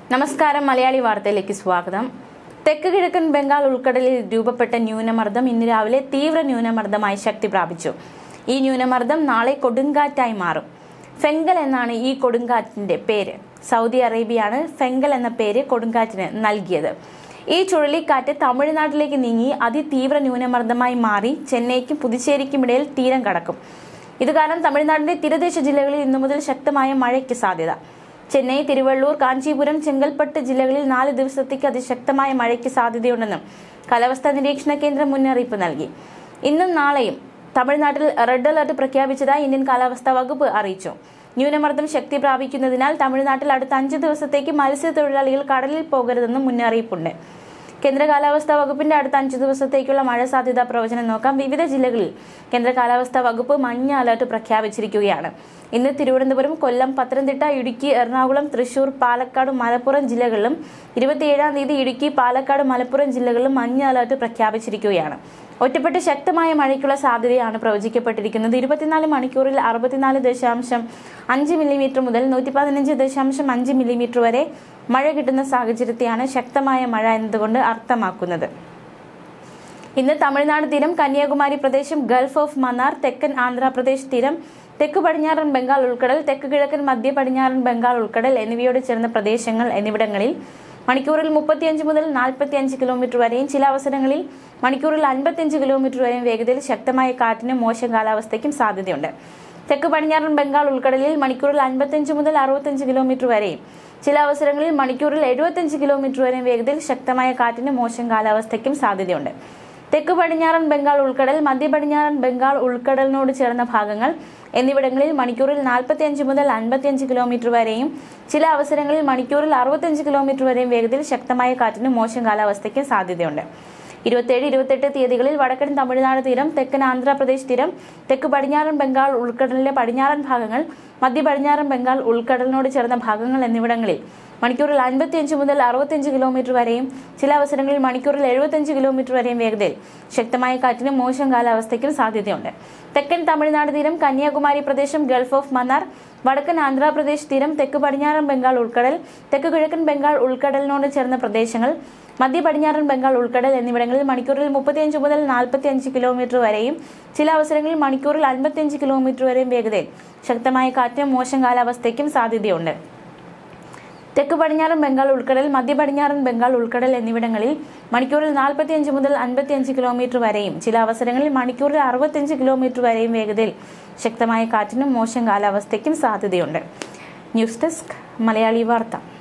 നമസ്കാരം മലയാളി വാർത്തയിലേക്ക് സ്വാഗതം തെക്ക് കിഴക്കൻ ബംഗാൾ ഉൾക്കടലിൽ രൂപപ്പെട്ട ന്യൂനമർദ്ദം ഇന്ന് രാവിലെ തീവ്ര ന്യൂനമർദ്ദമായി ശക്തി പ്രാപിച്ചു ഈ ന്യൂനമർദ്ദം നാളെ കൊടുങ്കാറ്റായി മാറും ഫെങ്കൽ എന്നാണ് ഈ കൊടുങ്കാറ്റിന്റെ പേര് സൗദി അറേബ്യയാണ് ഫെങ്കൽ എന്ന പേര് കൊടുങ്കാറ്റിന് നൽകിയത് ഈ ചുഴലിക്കാറ്റ് തമിഴ്നാട്ടിലേക്ക് നീങ്ങി അതിതീവ്ര ന്യൂനമർദ്ദമായി മാറി ചെന്നൈക്കും പുതുച്ചേരിക്കും ഇടയിൽ തീരം കടക്കും ഇത് കാരണം തമിഴ്നാടിന്റെ തീരദേശ ജില്ലകളിൽ ഇന്നു മുതൽ ശക്തമായ മഴയ്ക്ക് സാധ്യത ചെന്നൈ തിരുവള്ളൂർ കാഞ്ചീപുരം ചെങ്കൽപ്പട്ട് ജില്ലകളിൽ നാല് ദിവസത്തേക്ക് അതിശക്തമായ മഴയ്ക്ക് സാധ്യതയുണ്ടെന്നും കാലാവസ്ഥാ നിരീക്ഷണ കേന്ദ്രം മുന്നറിയിപ്പ് നൽകി ഇന്നും നാളെയും തമിഴ്നാട്ടിൽ റെഡ് അലർട്ട് പ്രഖ്യാപിച്ചതായി ഇന്ത്യൻ കാലാവസ്ഥാ വകുപ്പ് അറിയിച്ചു ന്യൂനമർദ്ദം ശക്തി പ്രാപിക്കുന്നതിനാൽ തമിഴ്നാട്ടിൽ അടുത്ത അഞ്ച് ദിവസത്തേക്ക് മത്സ്യത്തൊഴിലാളികൾ കടലിൽ പോകരുതെന്നും മുന്നറിയിപ്പുണ്ട് കേന്ദ്ര കാലാവസ്ഥാ വകുപ്പിന്റെ അടുത്ത അഞ്ചു ദിവസത്തേക്കുള്ള മഴ സാധ്യതാ പ്രവചനം നോക്കാം വിവിധ ജില്ലകളിൽ കേന്ദ്ര കാലാവസ്ഥാ വകുപ്പ് മഞ്ഞ അലർട്ട് പ്രഖ്യാപിച്ചിരിക്കുകയാണ് ഇന്ന് തിരുവനന്തപുരം കൊല്ലം പത്തനംതിട്ട ഇടുക്കി എറണാകുളം തൃശൂർ പാലക്കാട് മലപ്പുറം ജില്ലകളിലും ഇരുപത്തിയേഴാം തീയതി ഇടുക്കി പാലക്കാട് മലപ്പുറം ജില്ലകളിലും മഞ്ഞ അലർട്ട് പ്രഖ്യാപിച്ചിരിക്കുകയാണ് ഒറ്റപ്പെട്ട് ശക്തമായ മഴയ്ക്കുള്ള സാധ്യതയാണ് പ്രവചിക്കപ്പെട്ടിരിക്കുന്നത് ഇരുപത്തിനാല് മണിക്കൂറിൽ അറുപത്തിനാല് ദശാംശം അഞ്ച് മില്ലിമീറ്റർ മുതൽ നൂറ്റി പതിനഞ്ച് ദശാംശം അഞ്ച് മില്ലിമീറ്റർ വരെ മഴ കിട്ടുന്ന സാഹചര്യത്തെയാണ് ശക്തമായ മഴ എന്നതുകൊണ്ട് അർത്ഥമാക്കുന്നത് ഇന്ന് തമിഴ്നാട് തീരം കന്യാകുമാരി പ്രദേശം ഗൾഫ് ഓഫ് മന്നാർ തെക്കൻ ആന്ധ്രാപ്രദേശ് തീരം തെക്ക് പടിഞ്ഞാറൻ ബംഗാൾ ഉൾക്കടൽ തെക്ക് കിഴക്കൻ മധ്യ പടിഞ്ഞാറൻ ബംഗാൾ ഉൾക്കടൽ എന്നിവയോട് ചേർന്ന പ്രദേശങ്ങൾ എന്നിവിടങ്ങളിൽ മണിക്കൂറിൽ മുപ്പത്തിയഞ്ച് മുതൽ നാൽപ്പത്തിയഞ്ച് കിലോമീറ്റർ വരെയും ചില അവസരങ്ങളിൽ മണിക്കൂറിൽ അൻപത്തിയഞ്ച് കിലോമീറ്റർ വരെയും വേഗതയിൽ ശക്തമായ കാറ്റിനും മോശം കാലാവസ്ഥയ്ക്കും സാധ്യതയുണ്ട് തെക്ക് പടിഞ്ഞാറൻ ബംഗാൾ ഉൾക്കടലിൽ മണിക്കൂറിൽ അൻപത്തിയഞ്ച് മുതൽ അറുപത്തിയഞ്ച് കിലോമീറ്റർ വരെയും ചില അവസരങ്ങളിൽ മണിക്കൂറിൽ എഴുപത്തിയഞ്ച് കിലോമീറ്റർ വരെയും വേഗതയിൽ ശക്തമായ കാറ്റിനും മോശം കാലാവസ്ഥയ്ക്കും സാധ്യതയുണ്ട് തെക്ക് പടിഞ്ഞാറൻ ബംഗാൾ ഉൾക്കടൽ മധ്യ പടിഞ്ഞാറൻ ബംഗാൾ ഉൾക്കടലിനോട് ചേർന്ന ഭാഗങ്ങൾ എന്നിവിടങ്ങളിൽ മണിക്കൂറിൽ നാൽപ്പത്തിയഞ്ച് മുതൽ അൻപത്തിയഞ്ച് കിലോമീറ്റർ വരെയും ചില അവസരങ്ങളിൽ മണിക്കൂറിൽ അറുപത്തിയഞ്ച് കിലോമീറ്റർ വരെയും വേഗതയിൽ ശക്തമായ കാറ്റിനും മോശം കാലാവസ്ഥയ്ക്കും സാധ്യതയുണ്ട് ഇരുപത്തിയേഴ് ഇരുപത്തെട്ട് തീയതികളിൽ വടക്കൻ തമിഴ്നാട് തീരം തെക്കൻ ആന്ധ്രാപ്രദേശ് തീരം തെക്ക് പടിഞ്ഞാറൻ ബംഗാൾ ഉൾക്കടലിലെ പടിഞ്ഞാറൻ ഭാഗങ്ങൾ മധ്യ പടിഞ്ഞാറൻ ബംഗാൾ ഉൾക്കടലിനോട് ചേർന്ന ഭാഗങ്ങൾ എന്നിവിടങ്ങളിൽ മണിക്കൂറിൽ അൻപത്തിയഞ്ച് മുതൽ അറുപത്തിയഞ്ച് കിലോമീറ്റർ വരെയും ചില അവസരങ്ങളിൽ മണിക്കൂറിൽ എഴുപത്തിയഞ്ച് കിലോമീറ്റർ വരെയും വേഗതയിൽ ശക്തമായ കാറ്റിനും മോശം കാലാവസ്ഥയ്ക്കും സാധ്യതയുണ്ട് തെക്കൻ തമിഴ്നാട് തീരം കന്യാകുമാരി പ്രദേശം ഗൾഫ് ഓഫ് മന്നാർ വടക്കൻ ആന്ധ്രാപ്രദേശ് തീരം തെക്ക് പടിഞ്ഞാറൻ ബംഗാൾ ഉൾക്കടൽ തെക്ക് കിഴക്കൻ ബംഗാൾ ഉൾക്കടലിനോട് ചേർന്ന പ്രദേശങ്ങൾ മധ്യ പടിഞ്ഞാറൻ ബംഗാൾ ഉൾക്കടൽ എന്നിവിടങ്ങളിൽ മണിക്കൂറിൽ മുപ്പത്തിയഞ്ച് മുതൽ നാൽപ്പത്തിയഞ്ച് കിലോമീറ്റർ വരെയും ചില അവസരങ്ങളിൽ മണിക്കൂറിൽ അൻപത്തിയഞ്ച് കിലോമീറ്റർ വരെയും വേഗതയിൽ ശക്തമായ കാറ്റിനും മോശം കാലാവസ്ഥയ്ക്കും സാധ്യതയുണ്ട് തെക്ക് പടിഞ്ഞാറൻ ബംഗാൾ ഉൾക്കടൽ മധ്യ പടിഞ്ഞാറൻ ബംഗാൾ ഉൾക്കടൽ എന്നിവിടങ്ങളിൽ മണിക്കൂറിൽ നാൽപ്പത്തിയഞ്ച് മുതൽ അൻപത്തിയഞ്ച് കിലോമീറ്റർ വരെയും ചില അവസരങ്ങളിൽ മണിക്കൂറിൽ അറുപത്തിയഞ്ച് കിലോമീറ്റർ വരെയും വേഗതയിൽ ശക്തമായ കാറ്റിനും മോശം കാലാവസ്ഥയ്ക്കും സാധ്യതയുണ്ട് ന്യൂസ് ഡെസ്ക് മലയാളി വാർത്ത